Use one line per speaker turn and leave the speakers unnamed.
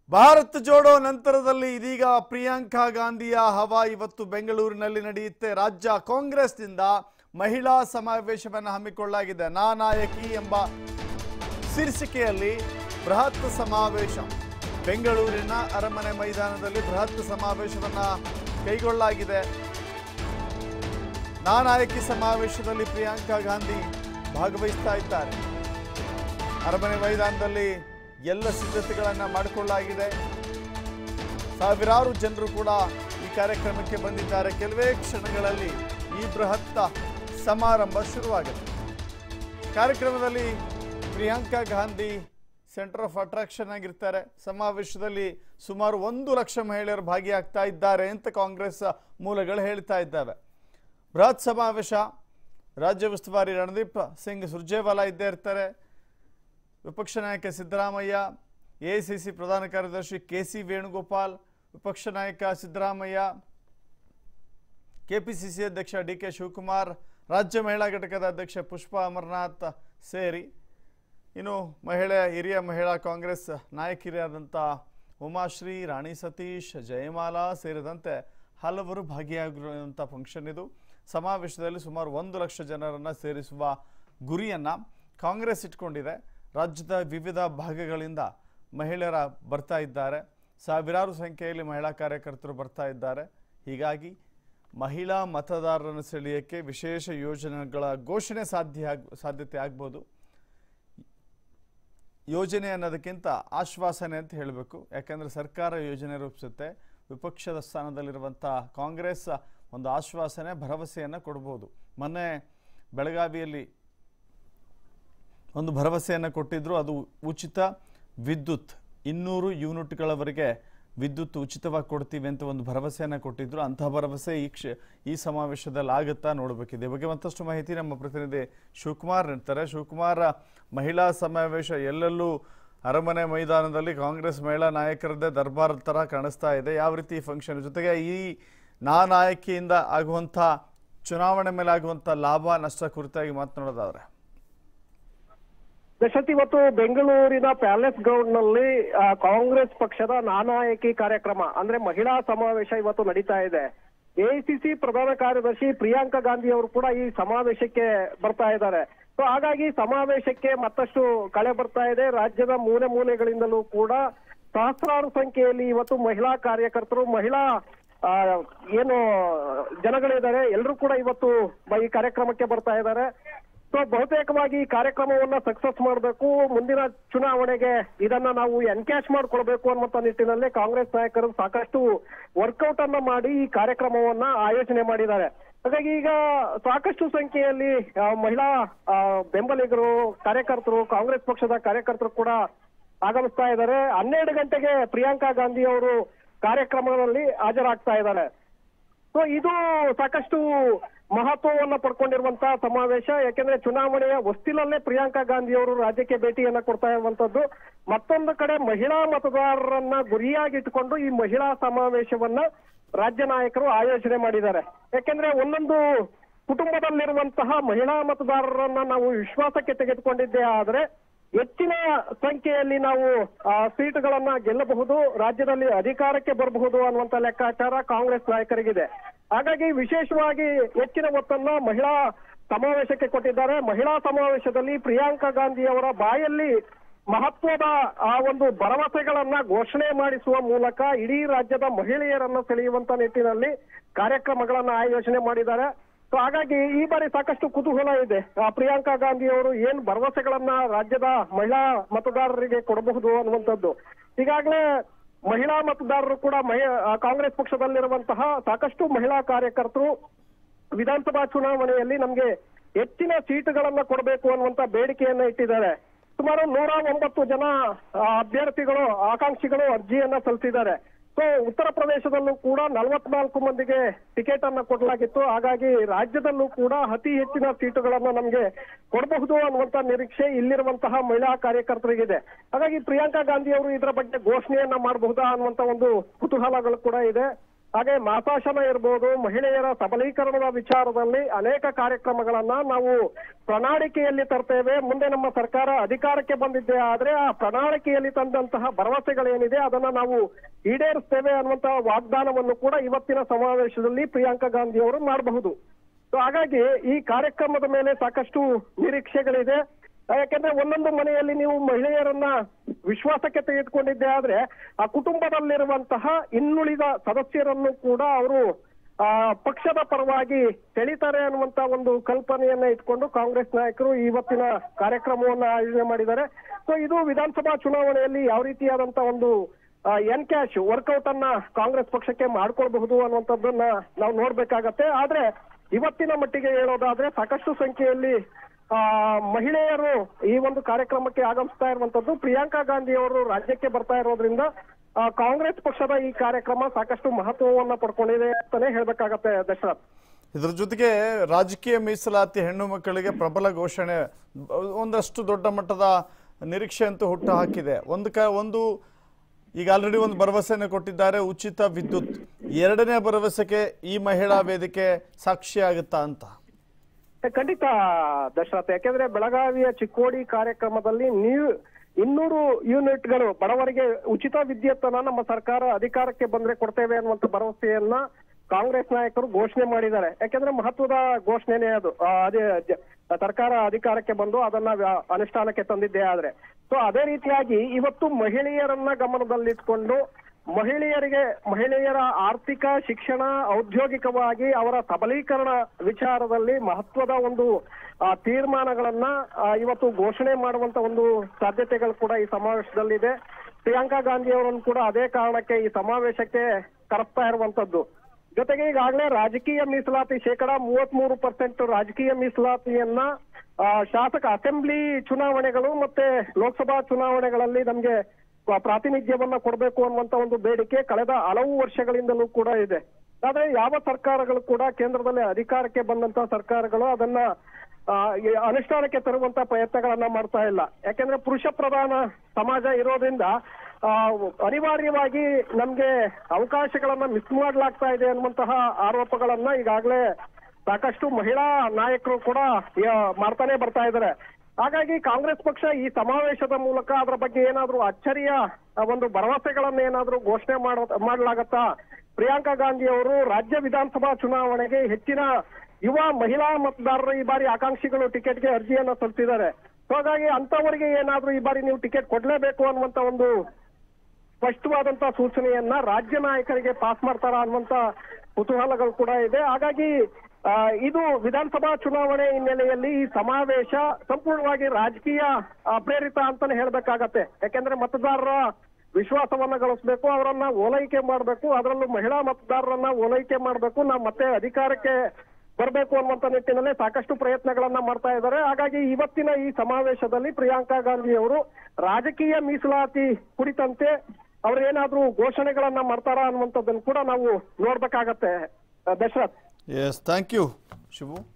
ಭಾರತ್ ಜೋಡೋ ನಂತರದಲ್ಲಿ ಇದೀಗ ಪ್ರಿಯಾಂಕಾ ಗಾಂಧಿಯ ಹವಾ ಇವತ್ತು ಬೆಂಗಳೂರಿನಲ್ಲಿ ನಡೆಯುತ್ತೆ ರಾಜ್ಯ ಕಾಂಗ್ರೆಸ್ನಿಂದ ಮಹಿಳಾ ಸಮಾವೇಶವನ್ನು ಹಮ್ಮಿಕೊಳ್ಳಲಾಗಿದೆ ನಾನಾಯಕಿ ಎಂಬ ಶೀರ್ಷಿಕೆಯಲ್ಲಿ ಬೃಹತ್ ಸಮಾವೇಶ ಬೆಂಗಳೂರಿನ ಅರಮನೆ ಮೈದಾನದಲ್ಲಿ ಬೃಹತ್ ಸಮಾವೇಶವನ್ನ ಕೈಗೊಳ್ಳಲಾಗಿದೆ ನಾನಾಯಕಿ ಸಮಾವೇಶದಲ್ಲಿ ಪ್ರಿಯಾಂಕಾ ಗಾಂಧಿ ಭಾಗವಹಿಸ್ತಾ ಇದ್ದಾರೆ ಅರಮನೆ ಮೈದಾನದಲ್ಲಿ ಎಲ್ಲ ಸಿದ್ಧತೆಗಳನ್ನು ಮಾಡಿಕೊಳ್ಳಲಾಗಿದೆ ಸಾವಿರಾರು ಜನರು ಕೂಡ ಈ ಕಾರ್ಯಕ್ರಮಕ್ಕೆ ಬಂದಿದ್ದಾರೆ ಕೆಲವೇ ಕ್ಷಣಗಳಲ್ಲಿ ಈ ಬೃಹತ್ ಸಮಾರಂಭ ಶುರುವಾಗುತ್ತೆ ಕಾರ್ಯಕ್ರಮದಲ್ಲಿ Priyanka Gandhi centre of attraction ಆಗಿರ್ತಾರೆ ಸಮಾವೇಶದಲ್ಲಿ ಸುಮಾರು ಒಂದು ಲಕ್ಷ ಮಹಿಳೆಯರು ಭಾಗಿಯಾಗ್ತಾ ಇದ್ದಾರೆ ಅಂತ ಕಾಂಗ್ರೆಸ್ ಮೂಲಗಳು ಹೇಳ್ತಾ ಇದ್ದಾವೆ ಬೃಹತ್ ಸಮಾವೇಶ ರಾಜ್ಯ ಉಸ್ತುವಾರಿ ರಣದೀಪ್ ಸಿಂಗ್ ಸುರ್ಜೇವಾಲಾ ಇದ್ದೇ ಇರ್ತಾರೆ ವಿಪಕ್ಷ ನಾಯಕ ಸಿದ್ದರಾಮಯ್ಯ ಎಐಸಿಸಿ ಪ್ರಧಾನ ಕಾರ್ಯದರ್ಶಿ ಕೆ ಸಿ ವೇಣುಗೋಪಾಲ್ ವಿಪಕ್ಷ ನಾಯಕ ಸಿದ್ದರಾಮಯ್ಯ ಕೆಪಿಸಿಸಿ ಅಧ್ಯಕ್ಷ ಡಿ ಕೆ ಶಿವಕುಮಾರ್ ರಾಜ್ಯ ಮಹಿಳಾ ಘಟಕದ ಅಧ್ಯಕ್ಷ ಪುಷ್ಪಾ ಅಮರನಾಥ್ ಸೇರಿ ಇನ್ನು ಮಹಿಳೆ ಹಿರಿಯ ಮಹಿಳಾ ಕಾಂಗ್ರೆಸ್ ನಾಯಕಿಯರಾದಂಥ ಉಮಾಶ್ರೀ ರಾಣಿ ಸತೀಶ್ ಜಯಮಾಲಾ ಸೇರಿದಂತೆ ಹಲವರು ಭಾಗಿಯಾಗಿರುವಂಥ ಫಂಕ್ಷನ್ ಇದು ಸಮಾವೇಶದಲ್ಲಿ ಸುಮಾರು ಒಂದು ಲಕ್ಷ ಜನರನ್ನು ಸೇರಿಸುವ ಗುರಿಯನ್ನು ಕಾಂಗ್ರೆಸ್ ಇಟ್ಕೊಂಡಿದೆ ರಾಜ್ಯದ ವಿವಿಧ ಭಾಗಗಳಿಂದ ಮಹಿಳೆಯರ ಬರ್ತಾ ಇದ್ದಾರೆ ಸಾವಿರಾರು ಸಂಖ್ಯೆಯಲ್ಲಿ ಮಹಿಳಾ ಕಾರ್ಯಕರ್ತರು ಬರ್ತಾ ಇದ್ದಾರೆ ಹೀಗಾಗಿ ಮಹಿಳಾ ಮತದಾರರನ್ನು ಸೆಳೆಯೋಕ್ಕೆ ವಿಶೇಷ ಯೋಜನೆಗಳ ಘೋಷಣೆ ಸಾಧ್ಯ ಆಗ್ ಸಾಧ್ಯತೆ ಆಗ್ಬೋದು ಯೋಜನೆ ಅನ್ನೋದಕ್ಕಿಂತ ಆಶ್ವಾಸನೆ ಅಂತ ಹೇಳಬೇಕು ಯಾಕಂದರೆ ಸರ್ಕಾರ ಯೋಜನೆ ರೂಪಿಸುತ್ತೆ ವಿಪಕ್ಷದ ಸ್ಥಾನದಲ್ಲಿರುವಂಥ ಕಾಂಗ್ರೆಸ್ ಒಂದು ಆಶ್ವಾಸನೆ ಭರವಸೆಯನ್ನು ಕೊಡ್ಬೋದು ಮೊನ್ನೆ ಬೆಳಗಾವಿಯಲ್ಲಿ ಒಂದು ಭರವಸೆಯನ್ನು ಕೊಟ್ಟಿದ್ದರು ಅದು ಉಚಿತ ವಿದ್ಯುತ್ ಇನ್ನೂರು ಯೂನಿಟ್ಗಳವರೆಗೆ ವಿದ್ಯುತ್ ಉಚಿತವಾಗಿ ಕೊಡ್ತೀವಿ ಅಂತ ಒಂದು ಭರವಸೆಯನ್ನು ಕೊಟ್ಟಿದ್ದರು ಅಂತಹ ಭರವಸೆ ಈ ಕ್ಷ ಈ ಸಮಾವೇಶದಲ್ಲಿ ಆಗುತ್ತಾ ನೋಡಬೇಕಿದೆ ಈ ಬಗ್ಗೆ ಮತ್ತಷ್ಟು ಮಾಹಿತಿ ನಮ್ಮ ಪ್ರತಿನಿಧಿ ಶಿವಕುಮಾರ್ ಇರ್ತಾರೆ ಶಿವಕುಮಾರ್ ಮಹಿಳಾ ಸಮಾವೇಶ ಎಲ್ಲೆಲ್ಲೂ ಅರಮನೆ ಮೈದಾನದಲ್ಲಿ ಕಾಂಗ್ರೆಸ್ ಮಹಿಳಾ ನಾಯಕರದ್ದೇ ದರ್ಬಾರ್ ಥರ ಕಾಣಿಸ್ತಾ ಇದೆ ಯಾವ ರೀತಿ ಈ ಫಂಕ್ಷನ್ ಜೊತೆಗೆ ಈ ನಾನಾಯಕಿಯಿಂದ ಆಗುವಂಥ ಚುನಾವಣೆ ಮೇಲೆ ಆಗುವಂಥ ಲಾಭ ನಷ್ಟ ಕುರಿತಾಗಿ ಮಾತನಾಡೋದಾದ್ರೆ
ದಶರಥ್ ಇವತ್ತು ಬೆಂಗಳೂರಿನ ಪ್ಯಾಲೇಸ್ ಗ್ರೌಂಡ್ ನಲ್ಲಿ ಆ, ಕಾಂಗ್ರೆಸ್ ಪಕ್ಷದ ನಾನಾಯಕಿ ಕಾರ್ಯಕ್ರಮ ಅಂದ್ರೆ ಮಹಿಳಾ ಸಮಾವೇಶ ಇವತ್ತು ನಡೀತಾ ಇದೆ ಎಐಸಿಸಿ ಪ್ರಧಾನ ಕಾರ್ಯದರ್ಶಿ ಪ್ರಿಯಾಂಕಾ ಗಾಂಧಿ ಅವರು ಕೂಡ ಈ ಸಮಾವೇಶಕ್ಕೆ ಬರ್ತಾ ಇದ್ದಾರೆ ಸೊ ಹಾಗಾಗಿ ಸಮಾವೇಶಕ್ಕೆ ಮತ್ತಷ್ಟು ಕಳೆ ಬರ್ತಾ ಇದೆ ರಾಜ್ಯದ ಮೂಲೆ ಮೂಲೆಗಳಿಂದಲೂ ಕೂಡ ಸಹಸ್ರಾರು ಸಂಖ್ಯೆಯಲ್ಲಿ ಇವತ್ತು ಮಹಿಳಾ ಕಾರ್ಯಕರ್ತರು ಮಹಿಳಾ ಆ, ಏನು ಜನಗಳಿದ್ದಾರೆ ಎಲ್ಲರೂ ಕೂಡ ಇವತ್ತು ಬ- ಈ ಕಾರ್ಯಕ್ರಮಕ್ಕೆ ಬರ್ತಾ ಇದ್ದಾರೆ ಸೊ ಬಹುತೇಕವಾಗಿ ಈ ಕಾರ್ಯಕ್ರಮವನ್ನ ಸಕ್ಸಸ್ ಮಾಡಬೇಕು ಮುಂದಿನ ಚುನಾವಣೆಗೆ ಇದನ್ನ ನಾವು ಎನ್ಕ್ಯಾಶ್ ಮಾಡ್ಕೊಳ್ಬೇಕು ಅನ್ನುವಂತ ನಿಟ್ಟಿನಲ್ಲಿ ಕಾಂಗ್ರೆಸ್ ನಾಯಕರು ಸಾಕಷ್ಟು ವರ್ಕೌಟ್ ಅನ್ನ ಮಾಡಿ ಈ ಕಾರ್ಯಕ್ರಮವನ್ನ ಆಯೋಜನೆ ಮಾಡಿದ್ದಾರೆ ಹಾಗಾಗಿ ಈಗ ಸಾಕಷ್ಟು ಸಂಖ್ಯೆಯಲ್ಲಿ ಆ, ಮಹಿಳಾ ಆ, ಬೆಂಬಲಿಗರು ಕಾರ್ಯಕರ್ತರು ಕಾಂಗ್ರೆಸ್ ಪಕ್ಷದ ಕಾರ್ಯಕರ್ತರು ಕೂಡ ಆಗಮಿಸ್ತಾ ಇದ್ದಾರೆ ಹನ್ನೆರಡು ಗಂಟೆಗೆ ಪ್ರಿಯಾಂಕಾ ಗಾಂಧಿ ಅವರು ಕಾರ್ಯಕ್ರಮದಲ್ಲಿ ಹಾಜರಾಗ್ತಾ ಇದ್ದಾರೆ ಸೊ ಇದು ಸಾಕಷ್ಟು ಮಹತ್ವವನ್ನ ಪಡ್ಕೊಂಡಿರುವಂತಹ ಸಮಾವೇಶ ಯಾಕೆಂದ್ರೆ ಚುನಾವಣೆಯ ಹೊಸ್ತಿಲಲ್ಲೇ ಪ್ರಿಯಾಂಕಾ ಗಾಂಧಿ ಅವರು ರಾಜ್ಯಕ್ಕೆ ಭೇಟಿಯನ್ನ ಕೊಡ್ತಾ ಇರುವಂತದ್ದು ಮತ್ತೊಂದು ಕಡೆ ಮಹಿಳಾ ಮತದಾರರನ್ನ ಗುರಿಯಾಗಿಟ್ಟುಕೊಂಡು ಈ ಮಹಿಳಾ ಸಮಾವೇಶವನ್ನ ರಾಜ್ಯ ನಾಯಕರು ಆಯೋಜನೆ ಮಾಡಿದ್ದಾರೆ ಯಾಕೆಂದ್ರೆ ಒಂದೊಂದು ಕುಟುಂಬದಲ್ಲಿರುವಂತಹ ಮಹಿಳಾ ಮತದಾರರನ್ನ ನಾವು ವಿಶ್ವಾಸಕ್ಕೆ ತೆಗೆದುಕೊಂಡಿದ್ದೇ ಆದ್ರೆ ಹೆಚ್ಚಿನ ಸಂಖ್ಯೆಯಲ್ಲಿ ನಾವು ಆ, ಸೀಟುಗಳನ್ನ ಗೆಲ್ಲಬಹುದು ರಾಜ್ಯದಲ್ಲಿ ಅಧಿಕಾರಕ್ಕೆ ಬರಬಹುದು ಅನ್ನುವಂತ ಲೆಕ್ಕಾಚಾರ ಕಾಂಗ್ರೆಸ್ ನಾಯಕರಿಗಿದೆ ಹಾಗಾಗಿ ವಿಶೇಷವಾಗಿ ಹೆಚ್ಚಿನ ಒತ್ತನ್ನ ಮಹಿಳಾ ಸಮಾವೇಶಕ್ಕೆ ಕೊಟ್ಟಿದ್ದಾರೆ ಮಹಿಳಾ ಸಮಾವೇಶದಲ್ಲಿ ಪ್ರಿಯಾಂಕಾ ಗಾಂಧಿ ಅವರ ಬಾಯಲ್ಲಿ ಮಹತ್ವದ ಆ ಒಂದು ಭರವಸೆಗಳನ್ನ ಘೋಷಣೆ ಮಾಡಿಸುವ ಮೂಲಕ ಇಡೀ ರಾಜ್ಯದ ಮಹಿಳೆಯರನ್ನ ಸೆಳೆಯುವಂತ ನಿಟ್ಟಿನಲ್ಲಿ ಕಾರ್ಯಕ್ರಮಗಳನ್ನ ಆಯೋಜನೆ ಮಾಡಿದ್ದಾರೆ ಸೊ ಹಾಗಾಗಿ ಈ ಬಾರಿ ಸಾಕಷ್ಟು ಕುತೂಹಲ ಇದೆ ಆ, ಪ್ರಿಯಾಂಕಾ ಗಾಂಧಿ ಅವರು ಏನ್ ಭರವಸೆಗಳನ್ನ ರಾಜ್ಯದ ಮಹಿಳಾ ಮತದಾರರಿಗೆ ಕೊಡಬಹುದು ಅನ್ನುವಂಥದ್ದು ಈಗಾಗಲೇ ಮಹಿಳಾ ಮತದಾರರು ಕೂಡ ಮಹಿ- ಆ, ಕಾಂಗ್ರೆಸ್ ಪಕ್ಷದಲ್ಲಿರುವಂತಹ ಸಾಕಷ್ಟು ಮಹಿಳಾ ಕಾರ್ಯಕರ್ತರು ವಿಧಾನಸಭಾ ಚುನಾವಣೆಯಲ್ಲಿ ನಮ್ಗೆ ಹೆಚ್ಚಿನ ಸೀಟುಗಳನ್ನ ಕೊಡಬೇಕು ಅನ್ನುವಂತ ಬೇಡಿಕೆಯನ್ನ ಇಟ್ಟಿದ್ದಾರೆ ಸುಮಾರು ನೂರ ಒಂಬತ್ತು ಜನ ಆ, ಅಭ್ಯರ್ಥಿಗಳು ಆಕಾಂಕ್ಷಿಗಳು ಅರ್ಜಿಯನ್ನ ಸಲ್ಲಿಸಿದ್ದಾರೆ ಸೊ ಉತ್ತರ ಪ್ರದೇಶದಲ್ಲೂ ಕೂಡ ನಲವತ್ನಾಲ್ಕು ಮಂದಿಗೆ ಟಿಕೆಟ್ ಅನ್ನ ಕೊಡಲಾಗಿತ್ತು ಹಾಗಾಗಿ ರಾಜ್ಯದಲ್ಲೂ ಕೂಡ ಅತಿ ಹೆಚ್ಚಿನ ಸೀಟುಗಳನ್ನ ನಮ್ಗೆ ಕೊಡಬಹುದು ಅನ್ನುವಂತ ನಿರೀಕ್ಷೆ ಇಲ್ಲಿರುವಂತಹ ಮಹಿಳಾ ಕಾರ್ಯಕರ್ತರಿಗಿದೆ ಹಾಗಾಗಿ ಪ್ರಿಯಾಂಕಾ ಗಾಂಧಿ ಅವರು ಇದರ ಬಗ್ಗೆ ಘೋಷಣೆಯನ್ನ ಮಾಡಬಹುದಾ ಅನ್ನುವಂತ ಒಂದು ಕುತೂಹಲಗಳು ಕೂಡ ಇದೆ ಹಾಗೆ ಮಾಸಾಶನ ಇರ್ಬೋದು ಮಹಿಳೆಯರ ಸಬಲೀಕರಣದ ವಿಚಾರದಲ್ಲಿ ಅನೇಕ ಕಾರ್ಯಕ್ರಮಗಳನ್ನ ನಾವು ಪ್ರಣಾಳಿಕೆಯಲ್ಲಿ ತರ್ತೇವೆ ಮುಂದೆ ನಮ್ಮ ಸರ್ಕಾರ ಅಧಿಕಾರಕ್ಕೆ ಬಂದಿದ್ದೆ ಆದ್ರೆ ಆ ಪ್ರಣಾಳಿಕೆಯಲ್ಲಿ ತಂದಂತಹ ಭರವಸೆಗಳೇನಿದೆ ಅದನ್ನ ನಾವು ಈಡೇರಿಸ್ತೇವೆ ಅನ್ನುವಂತಹ ವಾಗ್ದಾನವನ್ನು ಕೂಡ ಇವತ್ತಿನ ಸಮಾವೇಶದಲ್ಲಿ ಪ್ರಿಯಾಂಕಾ ಗಾಂಧಿ ಅವರು ಮಾಡಬಹುದು ಸೊ ಹಾಗಾಗಿ ಈ ಕಾರ್ಯಕ್ರಮದ ಮೇಲೆ ಸಾಕಷ್ಟು ನಿರೀಕ್ಷೆಗಳಿದೆ ಯಾಕೆಂದ್ರೆ ಒಂದೊಂದು ಮನೆಯಲ್ಲಿ ನೀವು ಮಹಿಳೆಯರನ್ನ ವಿಶ್ವಾಸಕ್ಕೆ ತೆಗೆದುಕೊಂಡಿದ್ದೆ ಆದ್ರೆ ಆ ಕುಟುಂಬದಲ್ಲಿರುವಂತಹ ಇನ್ನುಳಿದ ಸದಸ್ಯರನ್ನು ಕೂಡ ಅವರು ಆ ಪಕ್ಷದ ಪರವಾಗಿ ಸೆಳಿತಾರೆ ಅನ್ನುವಂತ ಒಂದು ಕಲ್ಪನೆಯನ್ನ ಇಟ್ಕೊಂಡು ಕಾಂಗ್ರೆಸ್ ನಾಯಕರು ಇವತ್ತಿನ ಕಾರ್ಯಕ್ರಮವನ್ನ ಆಯೋಜನೆ ಮಾಡಿದ್ದಾರೆ ಸೊ ಇದು ವಿಧಾನಸಭಾ ಚುನಾವಣೆಯಲ್ಲಿ ಯಾವ ರೀತಿಯಾದಂತ ಒಂದು ಎನ್ ಕ್ಯಾಶ್ ವರ್ಕೌಟ್ ಅನ್ನ ಕಾಂಗ್ರೆಸ್ ಪಕ್ಷಕ್ಕೆ ಮಾಡ್ಕೊಳ್ಬಹುದು ಅನ್ನುವಂಥದ್ದನ್ನ ನಾವು ನೋಡ್ಬೇಕಾಗತ್ತೆ ಆದ್ರೆ ಇವತ್ತಿನ ಮಟ್ಟಿಗೆ ಹೇಳೋದಾದ್ರೆ ಸಾಕಷ್ಟು ಸಂಖ್ಯೆಯಲ್ಲಿ ಆ ಮಹಿಳೆಯರು ಈ ಒಂದು ಕಾರ್ಯಕ್ರಮಕ್ಕೆ ಆಗಮಿಸ್ತಾ ಇರುವಂತದ್ದು ಪ್ರಿಯಾಂಕಾ ಗಾಂಧಿ ಅವರು ರಾಜ್ಯಕ್ಕೆ ಬರ್ತಾ ಇರೋದ್ರಿಂದ ಆ, ಕಾಂಗ್ರೆಸ್ ಪಕ್ಷದ ಈ ಕಾರ್ಯಕ್ರಮ ಸಾಕಷ್ಟು ಮಹತ್ವವನ್ನ ಪಡ್ಕೊಂಡಿದೆ ಅಂತಾನೆ ಹೇಳ್ಬೇಕಾಗತ್ತೆ ದಶರಥ್
ಇದ್ರ ಜೊತೆಗೆ ರಾಜಕೀಯ ಮೀಸಲಾತಿ ಹೆಣ್ಣು ಮಕ್ಕಳಿಗೆ ಪ್ರಬಲ ಘೋಷಣೆ ಒಂದಷ್ಟು ದೊಡ್ಡ ಮಟ್ಟದ ನಿರೀಕ್ಷೆ ಅಂತೂ ಹುಟ್ಟು ಹಾಕಿದೆ ಒಂದು ಕ ಒಂದು ಈಗ ಆಲ್ರೆಡಿ ಒಂದು ಭರವಸೆಯನ್ನು ಕೊಟ್ಟಿದ್ದಾರೆ ಉಚಿತ ವಿದ್ಯುತ್ ಎರಡನೇ ಭರವಸೆಗೆ ಈ ಮಹಿಳಾ ವೇದಿಕೆ ಸಾಕ್ಷಿಯಾಗುತ್ತಾ ಅಂತ
ಖಂಡಿತ ದಶರಥ ಯಾಕೆಂದ್ರೆ ಬೆಳಗಾವಿಯ ಚಿಕ್ಕೋಡಿ ಕಾರ್ಯಕ್ರಮದಲ್ಲಿ ನೀವು ಇನ್ನೂರು ಯೂನಿಟ್ಗಳು ಬಡವರಿಗೆ ಉಚಿತ ವಿದ್ಯುತ್ತನ್ನ ನಮ್ಮ ಸರ್ಕಾರ ಅಧಿಕಾರಕ್ಕೆ ಬಂದ್ರೆ ಕೊಡ್ತೇವೆ ಅನ್ನುವಂತ ಭರವಸೆಯನ್ನ ಕಾಂಗ್ರೆಸ್ ನಾಯಕರು ಘೋಷಣೆ ಮಾಡಿದ್ದಾರೆ ಯಾಕೆಂದ್ರೆ ಮಹತ್ವದ ಘೋಷಣೆನೇ ಅದು ಆ, ಅದೇ ಜ- ಸರ್ಕಾರ ಅಧಿಕಾರಕ್ಕೆ ಬಂದು ಅದನ್ನ ವ್ಯ- ಅನುಷ್ಠಾನಕ್ಕೆ ತಂದಿದ್ದೇ ಆದ್ರೆ ಸೊ ಅದೇ ರೀತಿಯಾಗಿ ಇವತ್ತು ಮಹಿಳೆಯರನ್ನ ಗಮನದಲ್ಲಿಟ್ಕೊಂಡು ಮಹಿಳೆಯರಿಗೆ ಮಹಿಳೆಯರ ಆರ್ಥಿಕ ಶಿಕ್ಷಣ ಔದ್ಯೋಗಿಕವಾಗಿ ಅವರ ಸಬಲೀಕರಣ ವಿಚಾರದಲ್ಲಿ ಮಹತ್ವದ ಒಂದು ಆ, ತೀರ್ಮಾನಗಳನ್ನ ಆ, ಇವತ್ತು ಘೋಷಣೆ ಮಾಡುವಂತ ಒಂದು ಸಾಧ್ಯತೆಗಳು ಕೂಡ ಈ ಸಮಾವೇಶದಲ್ಲಿದೆ ಪ್ರಿಯಾಂಕಾ ಗಾಂಧಿ ಅವರನ್ನು ಕೂಡ ಅದೇ ಕಾರಣಕ್ಕೆ ಈ ಸಮಾವೇಶಕ್ಕೆ ಕರೆಸ್ತಾ ಇರುವಂತದ್ದು ಜೊತೆಗೆ ಈಗಾಗಲೇ ರಾಜಕೀಯ ಮೀಸಲಾತಿ ಶೇಕಡ ಮೂವತ್ತ್ ಮೂರು ಪರ್ಸೆಂಟ್ ರಾಜಕೀಯ ಮೀಸಲಾತಿಯನ್ನ ಆ, ಶಾಸಕ ಅಸೆಂಬ್ಲಿ ಚುನಾವಣೆಗಳು ಮತ್ತೆ ಲೋಕಸಭಾ ಚುನಾವಣೆಗಳಲ್ಲಿ ನಮ್ಗೆ ಆ, ಪ್ರಾತಿನಿಧ್ಯವನ್ನ ಕೊಡಬೇಕು ಅನ್ನುವಂತ ಒಂದು ಬೇಡಿಕೆ ಕಳೆದ ಹಲವು ವರ್ಷಗಳಿಂದಲೂ ಕೂಡ ಇದೆ ಆದ್ರೆ ಯಾವ ಸರ್ಕಾರಗಳು ಕೂಡ ಕೇಂದ್ರದಲ್ಲಿ ಅಧಿಕಾರಕ್ಕೆ ಬಂದಂತ ಸರ್ಕಾರಗಳು ಅದನ್ನ ಆ, ಈ ಅನುಷ್ಠಾನಕ್ಕೆ ತರುವಂತ ಪ್ರಯತ್ನಗಳನ್ನ ಮಾಡ್ತಾ ಇಲ್ಲ ಯಾಕೆಂದ್ರೆ ಪುರುಷ ಪ್ರಧಾನ ಸಮಾಜ ಇರೋದ್ರಿಂದ ಆ, ಅನಿವಾರ್ಯವಾಗಿ ನಮ್ಗೆ ಅವಕಾಶಗಳನ್ನ ಮಿಸ್ ಮಾಡ್ಲಾಗ್ತಾ ಇದೆ ಅನ್ನುವಂತಹ ಆರೋಪಗಳನ್ನ ಈಗಾಗಲೇ ಸಾಕಷ್ಟು ಮಹಿಳಾ ನಾಯಕರು ಕೂಡ ಆ, ಮಾಡ್ತಾನೆ ಬರ್ತಾ ಇದ್ದಾರೆ ಹಾಗಾಗಿ ಕಾಂಗ್ರೆಸ್ ಪಕ್ಷ ಈ ಸಮಾವೇಶದ ಮೂಲಕ ಅದರ ಬಗ್ಗೆ ಏನಾದ್ರೂ ಅಚ್ಚರಿಯ ಆ, ಒಂದು ಭರವಸೆಗಳನ್ನ ಏನಾದ್ರೂ ಘೋಷಣೆ ಮಾಡೋ ಮಾಡ್ಲಾಗತ್ತಾ ಪ್ರಿಯಾಂಕಾ ಗಾಂಧಿ ಅವರು ರಾಜ್ಯ ವಿಧಾನಸಭಾ ಚುನಾವಣೆಗೆ ಹೆಚ್ಚಿನ ಯುವ ಮಹಿಳಾ ಮತದಾರರು ಈ ಬಾರಿ ಆಕಾಂಕ್ಷಿಗಳು ಟಿಕೆಟ್ಗೆ ಅರ್ಜಿಯನ್ನ ಸಲ್ಲಿಸಿದ್ದಾರೆ ಸೊ ಹಾಗಾಗಿ ಅಂತವರಿಗೆ ಏನಾದ್ರೂ ಈ ಬಾರಿ ನೀವು ಟಿಕೆಟ್ ಕೊಡ್ಲೇಬೇಕು ಅನ್ನುವಂತ ಒಂದು ಸ್ಪಷ್ಟವಾದಂತ ಸೂಚನೆಯನ್ನ ರಾಜ್ಯ ನಾಯಕರಿಗೆ ಪಾಸ್ ಮಾಡ್ತಾರ ಅನ್ನುವಂತ ಕುತೂಹಲಗಳು ಕೂಡ ಇದೆ ಹಾಗಾಗಿ ಆ, ಇದು ವಿಧಾನಸಭಾ ಚುನಾವಣೆ ಹಿನ್ನೆಲೆಯಲ್ಲಿ ಈ ಸಮಾವೇಶ ಸಂಪೂರ್ಣವಾಗಿ ರಾಜಕೀಯ ಆ, ಪ್ರೇರಿತ ಅಂತಾನೆ ಹೇಳ್ಬೇಕಾಗತ್ತೆ ಯಾಕೆಂದ್ರೆ ಮತದಾರರ ವಿಶ್ವಾಸವನ್ನ ಗಳಿಸ್ಬೇಕು ಅವರನ್ನ ಓಲೈಕೆ ಮಾಡಬೇಕು ಅದರಲ್ಲೂ ಮಹಿಳಾ ಮತದಾರರನ್ನ ಓಲೈಕೆ ಮಾಡಬೇಕು ನಾವು ಮತ್ತೆ ಅಧಿಕಾರಕ್ಕೆ ಬರಬೇಕು ಅನ್ನುವಂತ ನಿಟ್ಟಿನಲ್ಲಿ ಸಾಕಷ್ಟು ಪ್ರಯತ್ನಗಳನ್ನ ಮಾಡ್ತಾ ಇದ್ದಾರೆ ಹಾಗಾಗಿ ಇವತ್ತಿನ ಈ ಸಮಾವೇಶದಲ್ಲಿ ಪ್ರಿಯಾಂಕಾ ಗಾಂಧಿ ಅವರು ರಾಜಕೀಯ ಮೀಸಲಾತಿ ಕುರಿತಂತೆ ಅವ್ರು ಏನಾದ್ರೂ ಘೋಷಣೆಗಳನ್ನ ಮಾಡ್ತಾರಾ ಅನ್ನುವಂಥದ್ದನ್ನು ಕೂಡ ನಾವು ನೋಡ್ಬೇಕಾಗತ್ತೆ ಆ, Dasharath
yes thank you Shivu